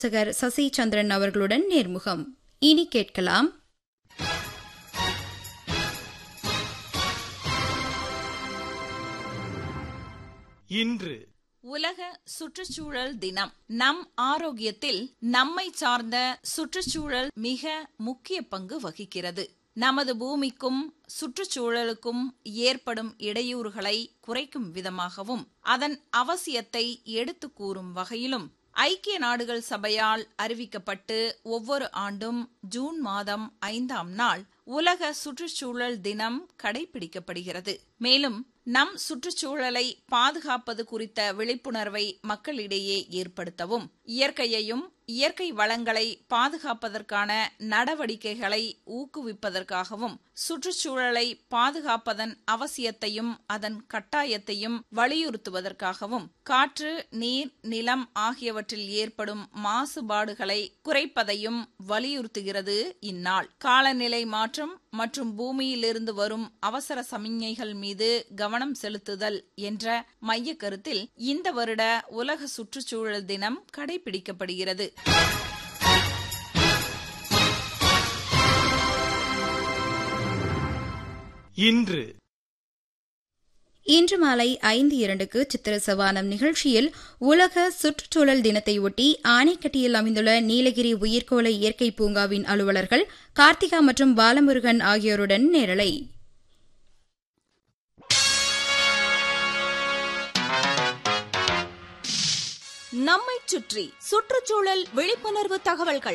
வாசகர் சசி சந்திரன் அவர்களுடன் நேர்முகம் இனி கேட்கலாம் இன்று உலக சுற்றுச்சூழல் தினம் நம் ஆரோக்கியத்தில் நம்மை சார்ந்த சுற்றுச்சூழல் மிக முக்கிய பங்கு வகிக்கிறது நமது பூமிக்கும் சுற்றுச்சூழலுக்கும் ஏற்படும் இடையூறுகளை குறைக்கும் விதமாகவும் அதன் அவசியத்தை எடுத்து கூறும் வகையிலும் ஐக்கிய நாடுகள் சபையால் அறிவிக்கப்பட்டு ஒவ்வொரு ஆண்டும் ஜூன் மாதம் ஐந்தாம் நாள் உலக சுற்றுச்சூழல் தினம் கடைபிடிக்கப்படுகிறது மேலும் நம் சுற்றுச்சூழலை பாதுகாப்பது குறித்த விழிப்புணர்வை மக்களிடையே ஏற்படுத்தவும் இயற்கையையும் இயற்கை வளங்களை பாதுகாப்பதற்கான நடவடிக்கைகளை ஊக்குவிப்பதற்காகவும் சுற்றுச்சூழலை பாதுகாப்பதன் அவசியத்தையும் அதன் கட்டாயத்தையும் வலியுறுத்துவதற்காகவும் காற்று நீர் நிலம் ஆகியவற்றில் ஏற்படும் மாசுபாடுகளை குறைப்பதையும் வலியுறுத்துகிறது இந்நாள் காலநிலை மாற்றம் மற்றும் பூமியிலிருந்து வரும் அவசர சமிஞ்ஞைகள் மீது கவனம் செலுத்துதல் என்ற மைய கருத்தில் இந்த வருட உலக சுற்றுச்சூழல் தினம் கடைபிடிக்கப்படுகிறது இன்று இன்று மாலை ஐந்து இரண்டுக்கு சித்திர சவானம் நிகழ்ச்சியில் உலக சுற்றுச்சூழல் தினத்தை ஒட்டி ஆனைக்கட்டியில் அமைந்துள்ள நீலகிரி உயிர்கோள இயற்கை பூங்காவின் அலுவலர்கள் கார்த்திகா மற்றும் பாலமுருகன் ஆகியோருடன் நேரலை நம்மை சுற்றி சுற்றுச்சூழல் விழிப்புணர்வு தகவல்கள்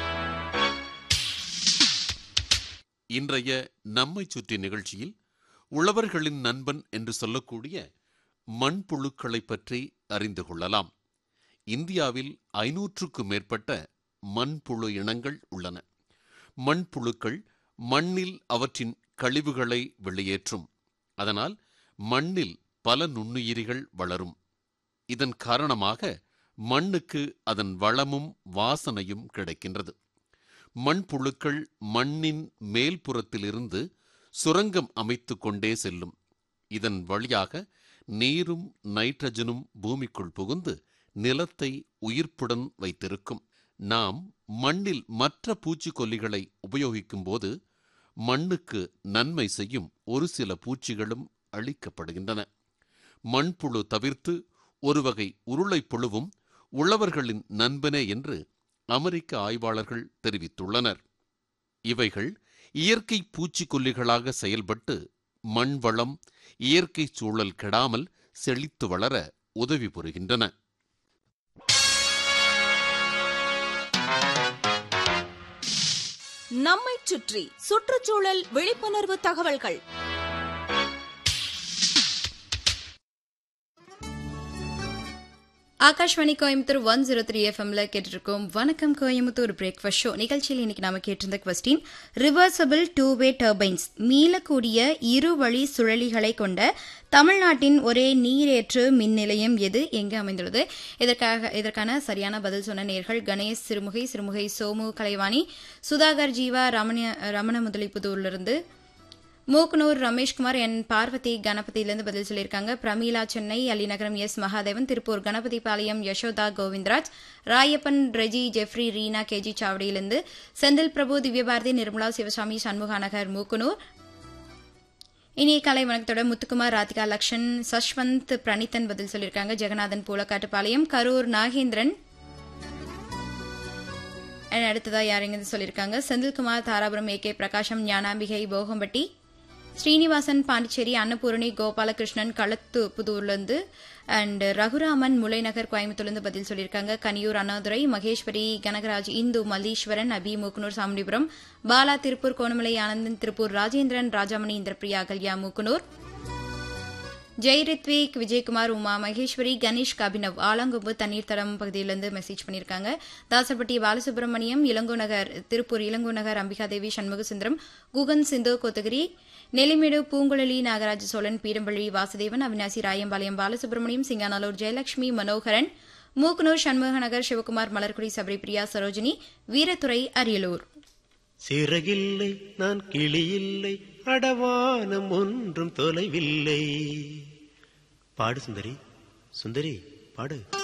இன்றைய நம்மை சுற்றி நிகழ்ச்சியில் உழவர்களின் நண்பன் என்று சொல்லக்கூடிய மண்புழுக்களை பற்றி அறிந்து கொள்ளலாம் இந்தியாவில் ஐநூற்றுக்கும் மேற்பட்ட மண்புழு இனங்கள் உள்ளன மண்புழுக்கள் மண்ணில் அவற்றின் கழிவுகளை வெளியேற்றும் அதனால் மண்ணில் பல நுண்ணுயிரிகள் வளரும் இதன் காரணமாக மண்ணுக்கு அதன் வளமும் வாசனையும் கிடைக்கின்றது மண்புழுக்கள் மண்ணின் மேல்புறத்திலிருந்து சுரங்கம் அமைத்து கொண்டே செல்லும் இதன் வழியாக நீரும் நைட்ரஜனும் பூமிக்குள் புகுந்து நிலத்தை உயிர்ப்புடன் வைத்திருக்கும் நாம் மண்ணில் மற்ற பூச்சிக்கொல்லிகளை உபயோகிக்கும் போது மண்ணுக்கு நன்மை செய்யும் ஒரு சில பூச்சிகளும் அழிக்கப்படுகின்றன மண்புழு தவிர்த்து ஒரு வகை உருளைப் புழுவும் உழவர்களின் நண்பனே என்று அமெரிக்க ஆய்வாளர்கள் தெரிவித்துள்ளனர் இவைகள் இயற்கை பூச்சிக்கொல்லிகளாக செயல்பட்டு மண் வளம் இயற்கை சூழல் கெடாமல் செழித்து வளர உதவி புரிகின்றன நம்மை சுற்றி சுற்றுச்சூழல் விழிப்புணர்வு தகவல்கள் Akashvani Coimbatore one zero three எஃப்எம்ல கேட்டிருக்கோம் வணக்கம் கோயம்புத்தூர் பிரேக்ஃபாஸ்ட் ஷோ நிகழ்ச்சியில் இன்னைக்கு நாம கேட்டிருந்த question reversible two way turbines மீளக்கூடிய இரு வழி சுழலிகளை கொண்ட தமிழ்நாட்டின் ஒரே நீரேற்று மின் நிலையம் எது எங்கு அமைந்துள்ளது இதற்காக இதற்கான சரியான பதில் சொன்ன நேர்கள் கணேஷ் சிறுமுகை சிறுமுகை சோமு கலைவாணி சுதாகர் ஜீவா ரமண ரமண முதலிப்புதூர்லிருந்து மூக்கனூர் ரமேஷ்குமார் என் பார்வதி கணபதியிலிருந்து பதில் சொல்லியிருக்காங்க Prameela Chennai Alinagaram S Mahadevan Tiruppur Ganapathi Palayam Yashodha Govindaraj Rayappan Reji Jeffrey Reena KG சாவடியிலிருந்து செந்தில் பிரபு திவ்யபாரதி நிர்மலா சிவசாமி சண்முகா நகர் மூக்கனூர் இனிய கலை வணக்கத்தோட முத்துக்குமார் ராதிகா லக்ஷன் சஷ்வந்த் பிரணீத்தன் பதில் சொல்லியிருக்காங்க ஜெகநாதன் பூலக்காட்டுப்பாளையம் கரூர் நாகேந்திரன் And அடுத்ததா யாருங்க சொல்லியிருக்காங்க செந்தில்குமார் தாராபுரம் ஏ கே பிரகாஷம் ஞானாம்பிகை போகம்பட்டி ஸ்ரீனிவாசன் பாண்டிச்சேரி அன்னபூரணி கோபாலகிருஷ்ணன் களத்து புதூர்லேருந்து அண்ட் ரகுராமன் முல்லைநகர் கோயம்புத்தூர்லேருந்து பதில் சொல்லியிருக்காங்க கனியூர் அண்ணாதுரை மகேஸ்வரி கனகராஜ் இந்து மல்லீஸ்வரன் அபி மூக்குனூர் சாமுண்டிபுரம் பாலா திருப்பூர் கோணமலை ஆனந்தன் திருப்பூர் ராஜேந்திரன் ராஜாமணி இந்திரபிரியா கல்யா மூக்குனூர் ஜெய் ரித்விக் விஜயகுமார் உமா மகேஸ்வரி கணேஷ் அபினவ் ஆலங்கொம்பு தண்ணீர் தடம் பகுதியிலிருந்து மெசேஜ் பண்ணியிருக்காங்க தாசப்பட்டி பாலசுப்ரமணியம் இளங்கோ நகர் திருப்பூர் இளங்கோ நகர் அம்பிகாதேவி சண்முகசுந்தரம் குகன் சிந்து கோத்தகிரி நெல்லிமேடு பூங்குழலி நாகராஜ சோழன் பீரம்பள்ளி வாசுதேவன் அவினாசி ராயம்பாளையம் பாலசுப்ரமணியம் சிங்கானல்லூர் ஜெயலட்சுமி மனோகரன் மூக்கனூர் சண்முகநகர் சிவகுமார் மலர்குடி சபரிபிரியா சரோஜினி வீரத்துறை அரியலூர் சிறகில்லை நான் கிளியில்லை அடவானம் ஒன்றும் தொலைவில்லை பாடு சுந்தரி சுந்தரி பாடு